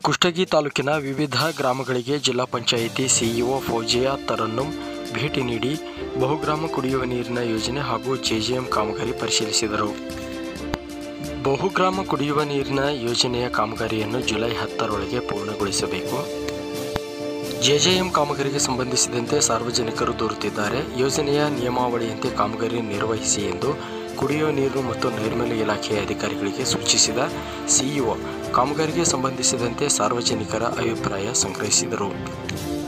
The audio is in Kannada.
ಕುಷ್ಟಗಿ ತಾಲೂಕಿನ ವಿವಿಧ ಗ್ರಾಮಗಳಿಗೆ ಜಿಲ್ಲಾ ಪಂಚಾಯಿತಿ ಸಿಇಒ ಫೌಜಿಯಾ ತರನ್ನುಂ ಭೇಟಿ ನೀಡಿ ಬಹುಗ್ರಾಮ ಕುಡಿಯುವ ನೀರಿನ ಯೋಜನೆ ಹಾಗೂ ಜೆಜೆಎಂ ಕಾಮಗಾರಿ ಪರಿಶೀಲಿಸಿದರು ಬಹುಗ್ರಾಮ ಕುಡಿಯುವ ನೀರಿನ ಯೋಜನೆಯ ಕಾಮಗಾರಿಯನ್ನು ಜುಲೈ ಹತ್ತರೊಳಗೆ ಪೂರ್ಣಗೊಳಿಸಬೇಕು ಜೆಜೆಎಂ ಕಾಮಗಾರಿಗೆ ಸಂಬಂಧಿಸಿದಂತೆ ಸಾರ್ವಜನಿಕರು ದೂರುತ್ತಿದ್ದಾರೆ ಯೋಜನೆಯ ನಿಯಮಾವಳಿಯಂತೆ ಕಾಮಗಾರಿ ನಿರ್ವಹಿಸಿ ಎಂದು ಕುಡಿಯುವ ನೀರು ಮತ್ತು ನೈರ್ಮಲ್ಯ ಇಲಾಖೆಯ ಅಧಿಕಾರಿಗಳಿಗೆ ಸೂಚಿಸಿದ ಸಿಇಒ ಕಾಮಗಾರಿಗೆ ಸಂಬಂಧಿಸಿದಂತೆ ಸಾರ್ವಜನಿಕರ ಅಭಿಪ್ರಾಯ ಸಂಗ್ರಹಿಸಿದರು